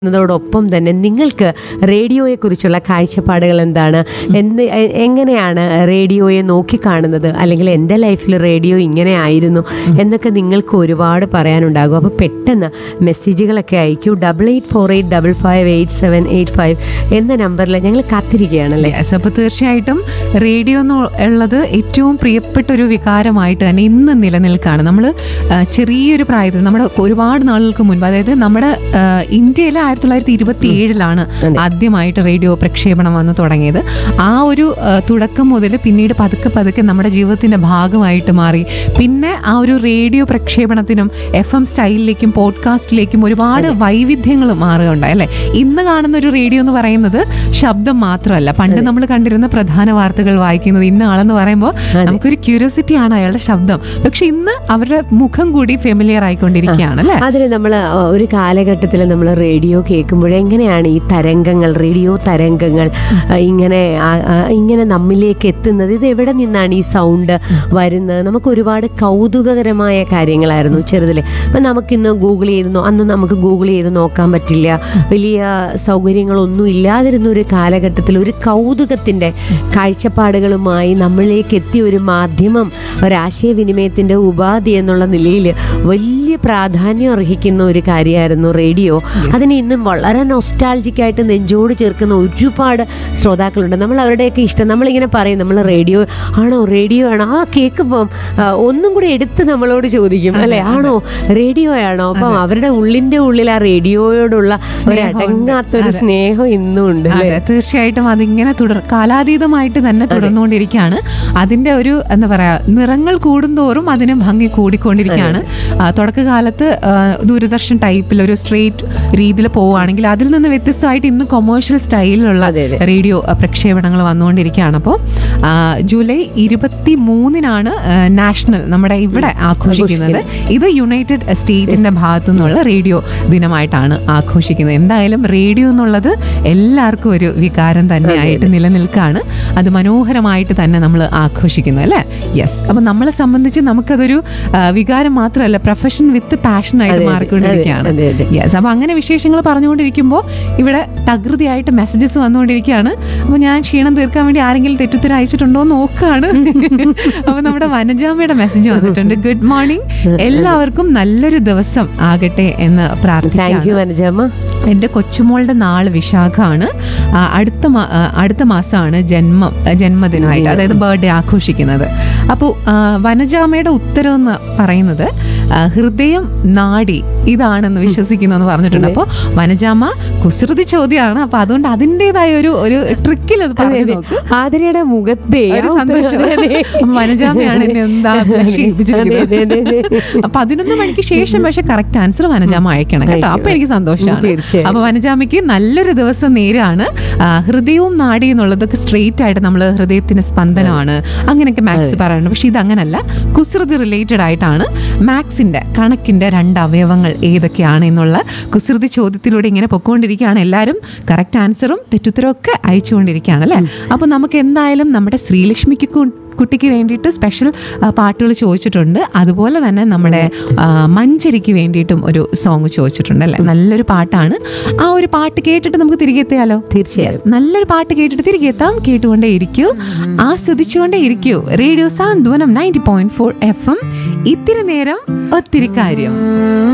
ോടൊപ്പം തന്നെ നിങ്ങൾക്ക് റേഡിയോയെക്കുറിച്ചുള്ള കാഴ്ചപ്പാടുകൾ എന്താണ് എന്ത് എ- എങ്ങനെയാണ് റേഡിയോയെ നോക്കിക്കാണുന്നത് അല്ലെങ്കിൽ എൻ്റെ ലൈഫിൽ റേഡിയോ ഇങ്ങനെ ആയിരുന്നു എന്നൊക്കെ നിങ്ങൾക്ക് ഒരുപാട് പറയാനുണ്ടാകും അപ്പോൾ പെട്ടെന്ന് മെസ്സേജുകളൊക്കെ അയക്കൂ double eight four eight double five eight seven eight five എന്ന നമ്പറിൽ ഞങ്ങൾ കാത്തിരിക്കുകയാണല്ലേ യെസ് അപ്പോൾ തീർച്ചയായിട്ടും റേഡിയോ എന്ന് ഉള്ളത് ഏറ്റവും പ്രിയപ്പെട്ട ഒരു വികാരമായിട്ട് തന്നെ ഇന്ന് നിലനിൽക്കുകയാണ് നമ്മൾ ചെറിയൊരു പ്രായത്തിൽ നമ്മുടെ ഒരുപാട് നാളുകൾക്ക് മുൻപ് അതായത് നമ്മുടെ ആ, ഇന്ത്യയിൽ ആയിരത്തി തൊള്ളായിരത്തി ഇരുപത്തി ഏഴിലാണ് ആദ്യമായിട്ട് റേഡിയോ പ്രക്ഷേപണം വന്ന് തുടങ്ങിയത് ആ ഒരു ആ, തുടക്കം മുതൽ പിന്നീട് പതുക്കെ പതുക്കെ നമ്മുടെ ജീവിതത്തിന്റെ ഭാഗമായിട്ട് മാറി പിന്നെ ആ ഒരു റേഡിയോ പ്രക്ഷേപണത്തിനും എഫ് എം സ്റ്റൈലിലേക്കും പോഡ്കാസ്റ്റിലേക്കും ഒരുപാട് വൈവിധ്യങ്ങൾ മാറുകയുണ്ടായി അല്ലേ ഇന്ന് കാണുന്ന ഒരു റേഡിയോ എന്ന് പറയുന്നത് ശബ്ദം മാത്രമല്ല പണ്ട് നമ്മൾ കണ്ടിരുന്ന പ്രധാന വാർത്തകൾ വായിക്കുന്നത് ഇന്ന ആളെന്ന് പറയുമ്പോൾ നമുക്കൊരു ക്യൂരിയോസിറ്റി ആണ് അയാളുടെ ശബ്ദം പക്ഷെ ഇന്ന് അവരുടെ മുഖം കൂടി ഫെമിലിയർ ആയിക്കൊണ്ടിരിക്കുകയാണ് അല്ലേ അതിന് നമ്മൾ ഒരു കാലഘട്ടത്തിൽ നമ്മൾ റേഡിയോ കേൾക്കുമ്പോൾ എങ്ങനെയാണ് ഈ തരംഗങ്ങൾ റേഡിയോ തരംഗങ്ങൾ ആ, ഇങ്ങനെ ആ, ആ, ഇങ്ങനെ നമ്മിലേക്ക് എത്തുന്നത് ഇത് എവിടെ നിന്നാണ് ഈ സൗണ്ട് വരുന്നത് നമുക്ക് ഒരുപാട് കൗതുകകരമായ കാര്യങ്ങളായിരുന്നു ചെറുതിൽ അപ്പം നമുക്കിന്ന് ഗൂഗിൾ ചെയ്ത് നോ- അന്ന് നമുക്ക് ഗൂഗിൾ ചെയ്ത് നോക്കാൻ പറ്റില്ല വലിയ സൗകര്യങ്ങളൊന്നും ഇല്ലാതിരുന്ന ഒരു കാലഘട്ടത്തിൽ ഒരു കൗതുകത്തിൻ്റെ കാഴ്ചപ്പാടുകളുമായി നമ്മളിലേക്ക് എത്തിയ ഒരു മാധ്യമം ഒരാശയവിനിമയത്തിൻ്റെ ഉപാധി എന്നുള്ള നിലയിൽ വലിയ പ്രാധാന്യം അർഹിക്കുന്ന ഒരു കാര്യമായിരുന്നു റേഡിയോ അതിന് ഇന്നും വളരെ നൊസ്റ്റാൾജിക്കായിട്ട് നെഞ്ചോട് ചേർക്കുന്ന ഒരുപാട് ശ്രോതാക്കളുണ്ട് നമ്മൾ അവരുടെയൊക്കെ ഇഷ്ടം നമ്മളിങ്ങനെ പറയും നമ്മൾ റേഡിയോ ആണോ റേഡിയോ ആണോ ആ കേൾക്കുമ്പം ആ, ഒന്നും കൂടി എടുത്ത് നമ്മളോട് ചോദിക്കും അല്ലെ ആണോ റേഡിയോ ആണോ അപ്പം അവരുടെ ഉള്ളിൻ്റെ ഉള്ളിൽ ആ റേഡിയോയോടുള്ള ഒരു അടങ്ങാത്തൊരു സ്നേഹം ഇന്നും ഉണ്ട് അല്ലേ അതെ തീർച്ചയായിട്ടും അതിങ്ങനെ തുടർ കാലാതീതമായിട്ട് തന്നെ തുടർന്നുകൊണ്ടിരിക്കുകയാണ് അതിന്റെ ഒരു എന്താ പറയാ നിറങ്ങൾ കൂടുന്തോറും അതിന് ഭംഗി കൂടിക്കൊണ്ടിരിക്കുകയാണ് ആ, തുടക്കകാലത്ത് ആ, ദൂരദർശൻ ടൈപ്പിൽ ഒരു സ്ട്രേറ്റ് രീതിയിൽ പോവുകയാണെങ്കിൽ അതിൽ നിന്ന് വ്യത്യസ്തമായിട്ട് ഇന്ന് കൊമേഴ്ഷ്യൽ സ്റ്റൈലിലുള്ള അതെ, അതെ. റേഡിയോ ആ, പ്രക്ഷേപണങ്ങൾ വന്നുകൊണ്ടിരിക്കുകയാണ് അപ്പോൾ ജൂലൈ ഇരുപത്തി മൂന്നിനാണ് നാഷണൽ നമ്മുടെ ഇവിടെ ആഘോഷിക്കുന്നത് ഇത് യുണൈറ്റഡ് സ്റ്റേറ്റിന്റെ ഭാഗത്തു നിന്നുള്ള റേഡിയോ ദിനമായിട്ടാണ് ആഘോഷിക്കുന്നത് എന്തായാലും റേഡിയോ എന്നുള്ളത് എല്ലാവർക്കും ഒരു വികാരം തന്നെയായിട്ട് നിലനിൽക്കുകയാണ് അത് മനോഹരമായിട്ട് തന്നെ നമ്മൾ ആഘോഷിക്കുന്നു അല്ലേ യെസ് അപ്പം നമ്മളെ സംബന്ധിച്ച് നമുക്കതൊരു ആ, വികാരം മാത്രമല്ല പ്രൊഫഷൻ വിത്ത് പാഷനായിട്ട് അതെ, അതെ, മാറിക്കൊണ്ടിരിക്കുകയാണ് അതെ, അതെ. യെസ് അപ്പൊ അങ്ങനെ വിശേഷങ്ങൾ പറഞ്ഞുകൊണ്ടിരിക്കുമ്പോൾ ഇവിടെ തകൃതിയായിട്ട് മെസ്സേജസ് വന്നുകൊണ്ടിരിക്കുകയാണ് അപ്പൊ ഞാൻ ക്ഷീണം തീർക്കാൻ വേണ്ടി ആരെങ്കിലും തെറ്റുത്തരം അയച്ചിട്ടുണ്ടോ എന്ന് നോക്കുകയാണ് അപ്പൊ നമ്മുടെ വനജാമയുടെ മെസ്സേജ് വന്നിട്ടുണ്ട് ഗുഡ് മോർണിംഗ് എല്ലാവർക്കും നല്ലൊരു ദിവസം ആകട്ടെ എന്ന് താങ്ക് പ്രാർത്ഥിക്കാം യു വനജാമ്മ എൻ്റെ കൊച്ചുമോളുടെ നാള് വിശാഖമാണ് ആ, അടുത്ത മാ- ആ, അടുത്ത മാസമാണ് ജന്മം ആ, ജന്മദിനമായിട്ട് അതായത് ബർത്ത്ഡേ ആഘോഷിക്കുന്നത് അപ്പോൾ വനജാമയുടെ ഉത്തരം എന്ന് പറയുന്നത് ആ, ഹൃദയം നാടി ഇതാണെന്ന് വിശ്വസിക്കുന്നു എന്ന് പറഞ്ഞിട്ടുണ്ട് അപ്പോൾ വനജാമ കുസൃതി ചോദ്യമാണ് അപ്പൊ അതുകൊണ്ട് അതിൻ്റെതായ ഒരു ഒരു ട്രിക്കിൽ അത് പറഞ്ഞു നോക്കൂ ആതിരയുടെ മുഖത്തെ ഒരു ആ സന്തോഷം അതെ, അതെ. വനജാമയാണ് എന്നെ എന്താ അതെ, അതെ, ക്ഷീണിപ്പിച്ചിരിക്കുന്നത് അതെ, അതെ. പതിനൊന്ന് മണിക്ക് ശേഷം പക്ഷെ കറക്റ്റ് ആൻസർ വനജാമ അയക്കണം കേട്ടോ അപ്പൊ എനിക്ക് സന്തോഷമാണ് തീർച്ചയായും. അപ്പൊ വനജാമയ്ക്ക് നല്ലൊരു ദിവസം നേരാണ് ആ, ഹൃദയവും നാടി എന്നുള്ളതൊക്കെ സ്ട്രെയിറ്റ് ആയിട്ട് നമ്മൾ ഹൃദയത്തിന് സ്പന്ദനമാണ് അങ്ങനെയൊക്കെ മാത്സ് പറയാറുണ്ട് പക്ഷെ ഇത് അങ്ങനല്ല കുസൃതി റിലേറ്റഡ് ആയിട്ടാണ് മാത്സിന്റെ കണക്കിന്റെ രണ്ട് അവയവങ്ങൾ ഏതൊക്കെയാണ് എന്നുള്ള കുസൃതി ചോദ്യത്തിലൂടെ ഇങ്ങനെ പൊക്കോണ്ടിരിക്കുകയാണ് എല്ലാവരും കറക്റ്റ് ആൻസറും തെറ്റുത്തരവും ഒക്കെ അയച്ചുകൊണ്ടിരിക്കുകയാണ് അല്ലേ അപ്പൊ നമുക്ക് എന്തായാലും നമ്മുടെ ശ്രീലക്ഷ്മിക്ക് കു- കുട്ടിക്ക് വേണ്ടിയിട്ട് സ്പെഷ്യൽ പാട്ടുകൾ ചോദിച്ചിട്ടുണ്ട് അതുപോലെ തന്നെ നമ്മുടെ ആ, മഞ്ചരിക്ക് വേണ്ടിയിട്ടും ഒരു സോങ് ചോദിച്ചിട്ടുണ്ട് അല്ലേ നല്ലൊരു പാട്ടാണ് ആ ഒരു പാട്ട് കേട്ടിട്ട് നമുക്ക് തിരികെ എത്തിയാലോ തീർച്ചയായും നല്ലൊരു പാട്ട് കേട്ടിട്ട് തിരികെ എത്താം കേട്ടുകൊണ്ടേ ഇരിക്കൂ ആസ്വദിച്ചുകൊണ്ടേ ഇരിക്കൂ radio Santhwanam ninety point four F M ഇത്തിരി നേരം ഒത്തിരി കാര്യം